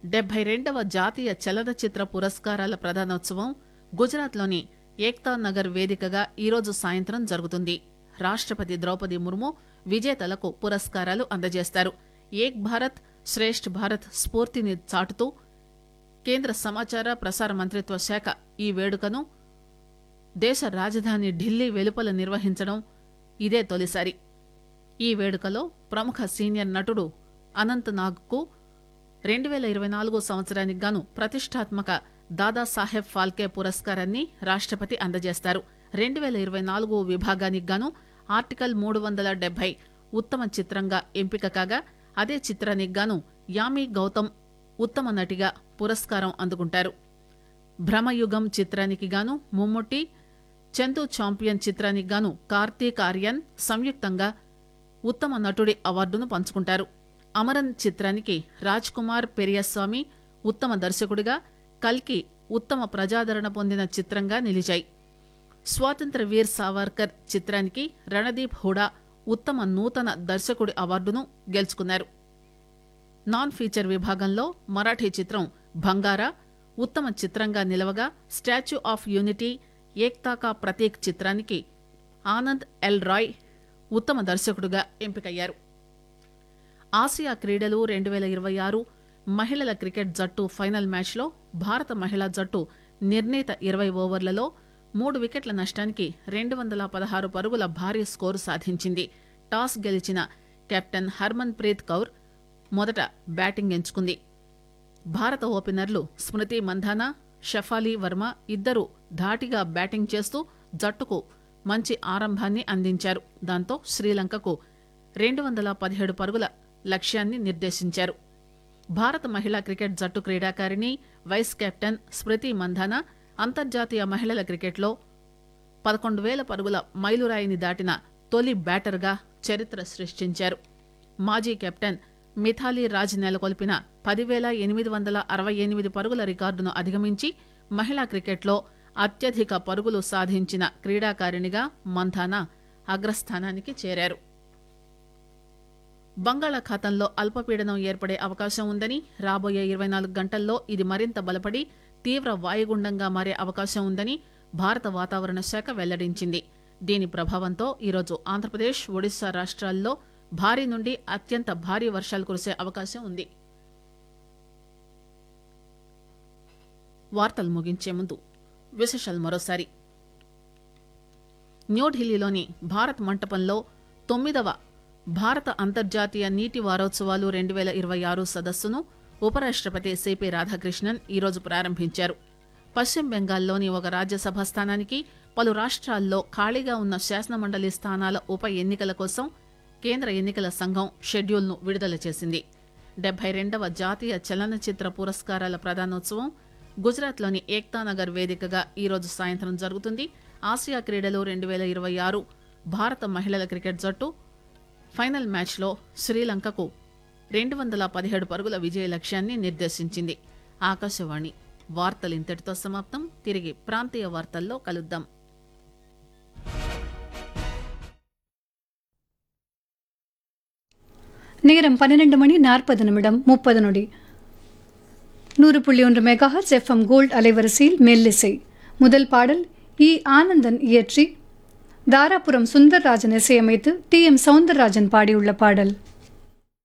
డెబ్బై రెండవ జాతీయ చలనచిత్ర పురస్కారాల ప్రదానోత్సవం గుజరాత్లోని ఏక్తా నగర్ వేదికగా ఈరోజు సాయంత్రం జరుగుతుంది రాష్టపతి ద్రౌపది ముర్ము విజేతలకు పురస్కారాలు అందజేస్తారు ఏక్ భారత్ శ్రేష్ఠ్ భారత్ స్ఫూర్తిని చాటుతూ కేంద్ర సమాచార ప్రసార మంత్రిత్వ శాఖ ఈ వేడుకను దేశ రాజధాని ఢిల్లీ వెలుపల నిర్వహించడం ఇదే తొలిసారి ఈ వేడుకలో ప్రముఖ సీనియర్ నటుడు అనంత్ నాగ్కు రెండు వేల ఇరవై నాలుగు సంవత్సరానికి గాను ప్రతిష్టాత్మక దాదాసాహెబ్ ఫాల్కే పురస్కారాన్ని రాష్టపతి అందజేస్తారు రెండు వేల ఇరవై నాలుగు విభాగానికి గాను ఆర్టికల్ మూడు వందల డెబ్బై ఉత్తమ చిత్రంగా ఎంపిక కాగా అదే చిత్రానికి గాను యామి గౌతమ్ ఉత్తమ నటిగా పురస్కారం అందుకుంటారు భ్రమయుగం చిత్రానికి గాను ముమ్ముట్టి చందు చాంపియన్ చిత్రానికి గాను కార్తీక్ ఆర్యన్ సంయుక్తంగా ఉత్తమ నటుడి అవార్డును పంచుకుంటారు అమరన్ చిత్రానికి రాజ్ కుమార్ పెరియస్వామి ఉత్తమ దర్శకుడిగా కల్కి ఉత్తమ ప్రజాదరణ పొందిన చిత్రంగా నిలిచాయి స్వాతంత్ర వీర్ సావర్కర్ చిత్రానికి రణదీప్ హుడా ఉత్తమ నూతన దర్శకుడి అవార్డును గెలుచుకున్నారు నాన్ ఫీచర్ విభాగంలో మరాఠీ చిత్రం బంగారా ఉత్తమ చిత్రంగా నిలవగా statue of unity Ekta Ka Prateek చిత్రానికి ఆనంద్ ఎల్ రాయ్ ఉత్తమ దర్శకుడిగా ఎంపికయ్యారు ఆసియా క్రీడలు రెండు వేల ఇరవై ఆరు మహిళల క్రికెట్ జట్టు ఫైనల్ మ్యాచ్లో భారత మహిళా జట్టు నిర్ణీత ఇరవై ఓవర్లలో మూడు వికెట్ల నష్టానికి రెండు వందల పదహారు పరుగుల భారీ స్కోరు సాధించింది టాస్ గెలిచిన కెప్టెన్ హర్మన్ ప్రీత్ కౌర్ మొదట బ్యాటింగ్ ఎంచుకుంది భారత ఓపెనర్లు స్మృతి మంధానా షఫాలి వర్మ ఇద్దరు ధాటిగా బ్యాటింగ్ చేస్తూ జట్టుకు మంచి ఆరంభాన్ని అందించారు దాంతో శ్రీలంకకు రెండు వందల పదిహేడు పరుగుల లక్ష్యాన్ని నిర్దేశించారు భారత మహిళా క్రికెట్ జట్టు క్రీడాకారిణి వైస్ కెప్టెన్ స్మృతి మంధానా అంతర్జాతీయ మహిళల క్రికెట్లో పదకొండు వేల పరుగుల మైలురాయిని దాటిన తొలి బ్యాటర్గా చరిత్ర సృష్టించారు మాజీ కెప్టెన్ మిథాలీ రాజ్ నెలకొల్పిన పదివేల ఎనిమిది వందల అరవై ఎనిమిది పరుగుల రికార్డును అధిగమించి మహిళా క్రికెట్లో అత్యధిక పరుగులు సాధించిన క్రీడాకారిణిగా మంధానా అగ్రస్థానానికి చేరారు బంగాళాఖాతంలో అల్పపీడనం ఏర్పడే అవకాశం ఉందని రాబోయే ఇరవై నాలుగు గంటల్లో ఇది మరింత బలపడి తీవ్ర వాయుగుండంగా మారే అవకాశం ఉందని భారత వాతావరణ శాఖ వెల్లడించింది దీని ప్రభావంతో ఈరోజు ఆంధ్రప్రదేశ్ ఒడిశా రాష్ట్రాల్లో భారీ నుండి అత్యంత భారీ వర్షాలు కురిసే అవకాశం ఉంది వార్తలు ముగించే ముందు విశేషాలు మరోసారి న్యూఢిల్లీలోని భారత్ మంటపంలో తొమ్మిదవ భారత అంతర్జాతీయ నీటి వారోత్సవాలు రెండు వేల ఇరవై ఆరు సదస్సును ఉపరాష్టపతి సిపి రాధాకృష్ణన్ ఈరోజు ప్రారంభించారు పశ్చిమ బెంగాల్లోని ఒక రాజ్యసభ స్థానానికి పలు రాష్ట్రాల్లో ఖాళీగా ఉన్న శాసనమండలి స్థానాల ఉప ఎన్నికల కోసం కేంద్ర ఎన్నికల సంఘం షెడ్యూల్ను విడుదల చేసింది డెబ్బై రెండవ జాతీయ చలనచిత్ర పురస్కారాల ప్రదానోత్సవం గుజరాత్లోని ఏక్తానగర్ వేదికగా ఈరోజు సాయంత్రం జరుగుతుంది ఆసియా క్రీడలు రెండు వేల ఇరవై ఆరు భారత మహిళల క్రికెట్ జట్టు ఫైనల్ మ్యాచ్లో శ్రీలంకకు రెండు వందల పదిహేడు పరుగుల విజయ లక్ష్యాన్ని నిర్దేశించింది ఆకాశవాణి వార్తలు ఇంతటితో సమాప్తం తిరిగి ప్రాంతీయ వార్తల్లో కలుద్దాం நேரம் பன்னிரண்டு மணி நாற்பது நிமிடம் முப்பது நொடி நூறு புள்ளி ஒன்று மெகாஹர்ட்ஸ் எஃப்எம் கோல்ட் அலைவரிசையில் மெல்லிசை முதல் பாடல் இ ஆனந்தன் இயற்றி தாராபுரம் சுந்தர்ராஜன் இசையமைத்து டி எம் சவுந்தரராஜன் பாடியுள்ள பாடல்